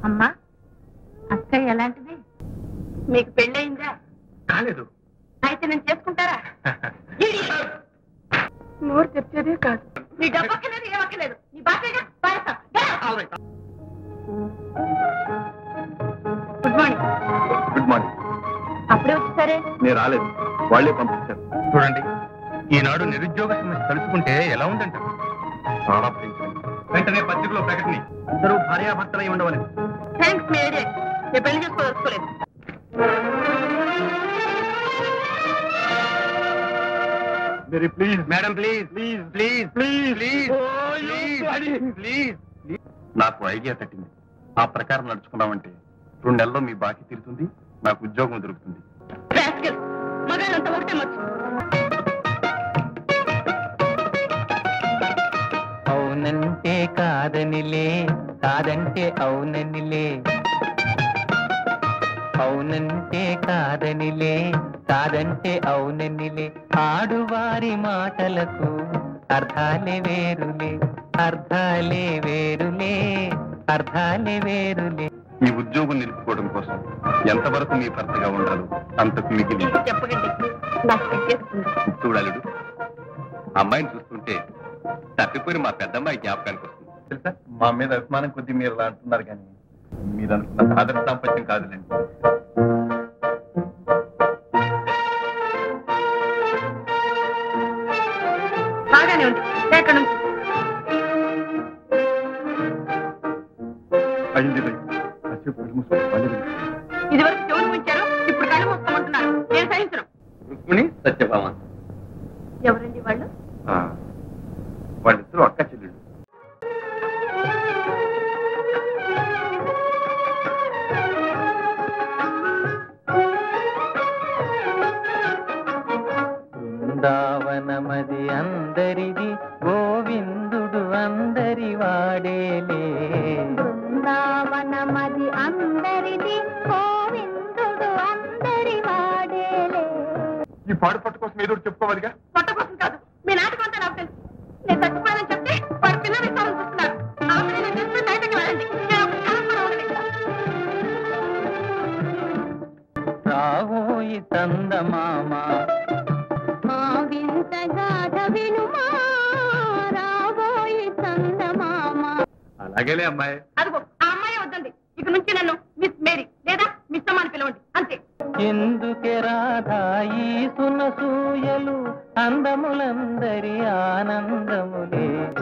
అమ్మా అక్కయ్య ఎలాంటిది మీకు పెళ్ళయిందా కాలేదు అయితే నేను చేసుకుంటారా నోరు తెచ్చేదే కాదు నీ డబ్బక్కలేదు ఏమక్కలేదు నీ బాధ్యత గుడ్ మార్నింగ్ గుడ్ మార్నింగ్ అప్పుడే వచ్చేసరే నేను రాలేదు వాళ్ళే పంపించారు చూడండి ఈనాడు నిరుద్యోగ సమస్య తలుచుకుంటే ఎలా ఉందంట చాలా భయంకరం. వెంటనే పత్రికలో ప్రకటన అందరూ భార్యాభర్తలై ఉండవని థ్యాంక్స్ మీ ఐడియా నేను పెళ్లి చేసుకోదలుచుకోలేదు మీరు please madam please please please please please please నాకు ఐడియా తట్టింది ఆ ప్రకారం నడుచుకున్నామంటే రెండు నెలల్లో మీ బాకీ తీరుతుంది నాకు ఉద్యోగం దొరుకుతుంది రాస్కెల్ మగాళ్ళంతా ఒకటే మచ్చు అవునంటే కాదనిలే కాదంటే అవుననిలే అవునంటే కాదనిలే కాదంటే అవుననిలే ఆడువారి మాటలకు అర్థాలే వేరులే అర్థాలే వేరులే అర్థాలే వేరులే ఈ ఉద్యోగం నిలుపుకోవడం కోసం ఎంతవరకు మీ భర్తగా ఉండాలో అంతకు మిగిలి చెప్పకండి నాకు పెట్టేస్తుంది చూడాలుడు అమ్మాయిని చూస్తుంటే తప్పిపోయిన మా పెద్దమ్మాయి జ్ఞాపకానికి వస్తుంది తెలుసా మా మీద అభిమానం కొద్దీ మీరు ఇలా అంటున్నారు కానీ మీరు అనుకున్న ఆదర్శ దాంపత్యం కాదులేండి బాగానే ఉంది ఎక్కడ నుంచి అయింది రేయ్. కాసేపు కళ్ళు మూసుకో, మళ్ళీ రేయ్. ఇది వరకు చెవులు ఉంచారు ఇప్పుడు కళ్ళు మూసుకోమంటున్నారు నేను సహించను రుక్మిణి సత్యభామ ఎవరండి వాళ్ళు ఆ, వాళ్ళిద్దరూ అక్క చెల్లెళ్ళు బృందావనమది అందరిది గోవిందుడు అందరి వాడేలే బృందావనమది అందరిది గోవిందుడు అందరి వాడేలే ఈ పాడు పట్టు కోసం ఏదో ఒకటి చెప్పుకోవాలిగా పొట్ట కోసం కాదు మీ నాటకం అంతా నాకు తెలుసు నేను చచ్చిపోయానని చెప్తే వాడు పిల్లలు ఇస్తామని చూస్తున్నారు ఆమె నేను తీసుకుని బయటకు వెళ్ళండి నేను ఒక క్షణం కూడా ఉండలేను. రావోయి చందమామ మా వింత గాథ వినుమా రాబోయి చందమామ అలాగేలే అమ్మాయి అదిగో ఆ అమ్మాయి వద్దండి ఇక నుంచి నన్ను మిస్ మేరీ లేదా మిస్ అమ్మ అని పిలవండి అంతే ఎందుకే రాధా ఈ సునసూయలు అందములందరి ఆనందములే